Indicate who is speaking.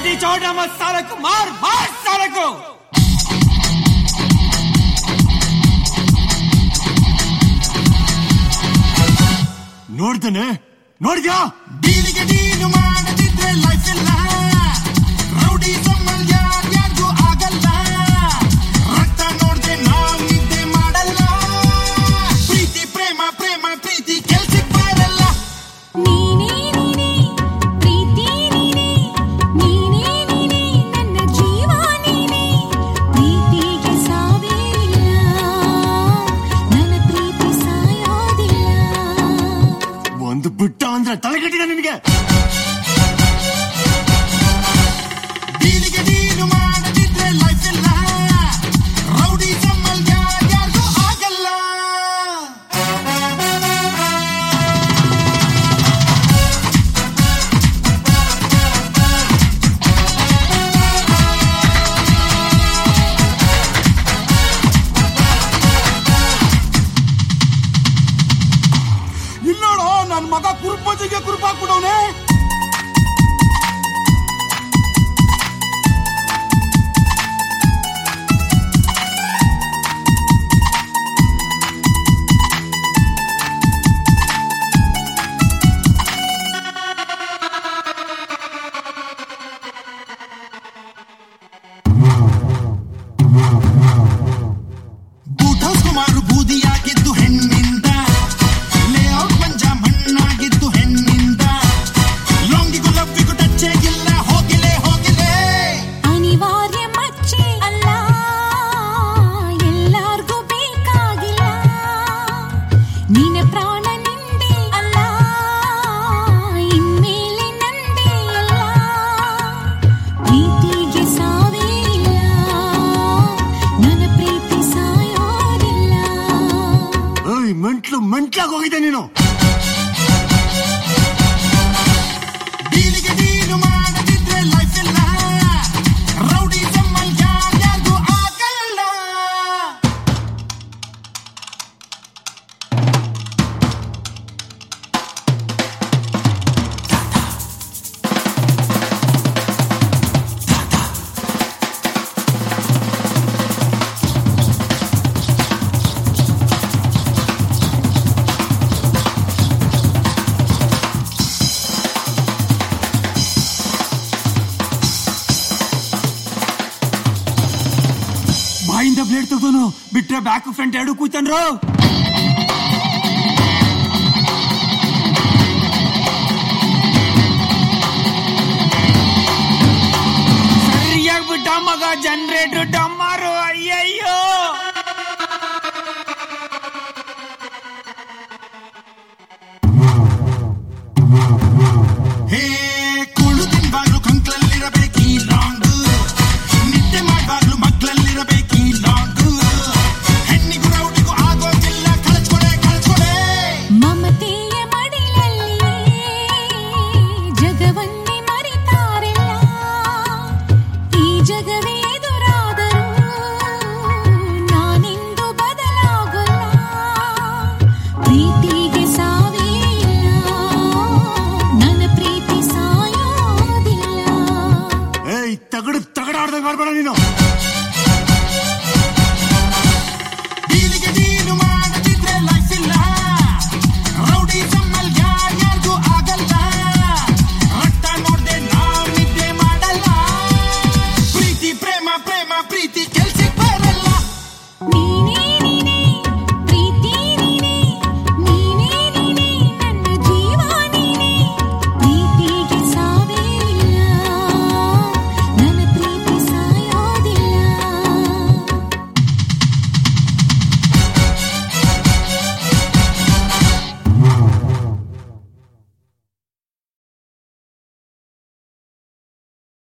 Speaker 1: ಗಾಡಿ ಚೌಡಮ್ಮ ಸಾಲಕ್ಕೂ ಮಾರ್ ಮಾರ್ ಸಾಲಕ್ಕೂ ನೋಡ್ತಾನೆ ನೋಡ್ದ್ಯಾ
Speaker 2: ಡೀಲಿಗೆ ಡೀಲು ಮಾಡದಿದ್ರೆ ಲೈಫ್ ಇಲ್ಲ ರೌಡಿ ಸಮ್ಮಲ್ ಯಾರ್ಯಾರ್ಗೂ ಆಗಲ್ಲ ರಕ್ತ ನೋಡ್ದೆ ನಾವ್ ನಿದ್ದೆ ಮಾಡಲ್ಲ ಪ್ರೀತಿ ಪ್ರೇಮ ಪ್ರೇಮ ಪ್ರೀತಿ ಕೆಲ್ಸಕ್ ಬರಲ್ಲ
Speaker 3: ನೀನೇ ನೀನೇ ಪ್ರೀತಿ ನೀನೇ ನೀನೇ ನೀನೇ ನನ್ನ ಜೀವ ನೀನೇ ಪ್ರೀತಿಗೆ ಸಾವೇ ಇಲ್ಲ ನನ್ನ ಪ್ರೀತಿ ಸಾಯೋದಿಲ್ಲ
Speaker 1: ಒಂದು ಬಿಟ್ಟ ಅಂದ್ರೆ ತಲೆಗಟ್ಟಿದೆ ನಿನಗೆ
Speaker 2: ಡೀಲಿಗೆ ಡೀಲು ಮಾಡದಿದ್ರೆ ಲೈಫ್ ಇಲ್ಲ ರೌಡಿ ಸಮ್ಮಲ್ ಯಾರ್ಯಾರ್ಗೂ ಆಗಲ್ಲ
Speaker 1: ಇಲ್ಲೋಡು ನನ್ ಮಗ ಕುರುಪಜಿಗೆ ಕುರುಪಾಕ್ಬಿಡವನೆ
Speaker 2: ಬೂಟ್ ಹೌಸ್ ಕುಮಾರು ಬೂದಿಯಾಗಿದ್ದು ಹೆಣ್ಣಿಂದ ಲೇಔಟ್ ಮಂಜ ಮಣ್ಣಾಗಿದ್ದು ಹೆಣ್ಣಿಂದ ಲೊಂಗಿಗೂ ಲವ್ವಿಗೂ ಟಚ್ಚೇ ಇಲ್ಲ ಹೋಗಿಲೆ ಹೋಗಿಲೆ
Speaker 3: ಅನಿವಾರ್ಯ ಮಚ್ಚೆ ಅಲ್ಲ ಎಲ್ಲಾರ್ಗೂ ಬೇಕಾಗಿಲ್ಲ ನಿನ್ನ ಪ್ರಾಣ ನಿಂದೆ ಅಲ್ಲ ಇನ್ಮೇಲೆ ನಂದೇ ಅಲ್ಲ ಪ್ರೀತಿಗೆ ಸಾವೇ ಇಲ್ಲ ನನ್ನ ಪ್ರೀತಿ ಸಾಯೋದಿಲ್ಲ
Speaker 1: ಏಯ್ ಮೆಂಟ್ಲು ಮೆಂಟ್ಲಾಗ್ ಹೋಗಿದೆ ನೀನು
Speaker 2: ಡೀಲಿಗೆ ಡೀಲು ಮಾಡದಿದ್ರೆ ಲೈಫ್ ಇಲ್ಲ ರೌಡಿ ಸಮ್ಮಲ್ ಯಾರ್ಯಾರ್ಗೂ ಆಗಲ್ಲ
Speaker 1: ಬಾಯಿಂದ ಬ್ಲೇಡ್ ತೆಗ್ದೋನು ಬಿಟ್ರೆ ಬ್ಯಾಕ್ ಫ್ರಂಟ್ ಎರಡು ಕೂತನ್ರು ಸರಿಯಾಗಿ ಬಿಟ್ಟ ಮಗ ಜನರೇಟರ್ ಡಮ್ಮಾರು ಅಯ್ಯಯ್ಯೋ
Speaker 2: ಹೇ ಕುಳು ತಿನ್ಬಾರ್ದು ಕಂಕ್ಳಲ್ಲಿರಬೇಕೀ ಲಾಂಗ್ ನಿದ್ದೆ ಮಾಡ್ಬಾರ್ದು ಮಗ್ಳಲ್ಲಿರಬೇಕೀ ಲಾಂಗ್ ಹೆಣ್ಣಿಗೂ ರೌಡಿಗೂ ಆಗೋದಿಲ್ಲ ಕಳ್ಸ್ಕೊಡೆ ಕಳ್ಸ್ಕೊಡೆ
Speaker 3: ಮಮತೆಯ ಮಡಿಲಲ್ಲಿ ಜಗವನ್ನೇ ಮರೆತಾರೆಲ್ಲ ಈ ಜಗವೇ ಎದುರಾದರೂ ನಾನೆಂದು ಬದಲಾಗಲ್ಲ ಪ್ರೀತಿಗೆ ಸಾವೇ ಇಲ್ಲ ನನ್ನ ಪ್ರೀತಿ ಸಾಯೋದಿಲ್ಲ
Speaker 1: ಏಯ್ ತಗಡು ತಗಡಾಡ್ದಂಗ್ ಆಡ್ಬೇಡ ನೀನು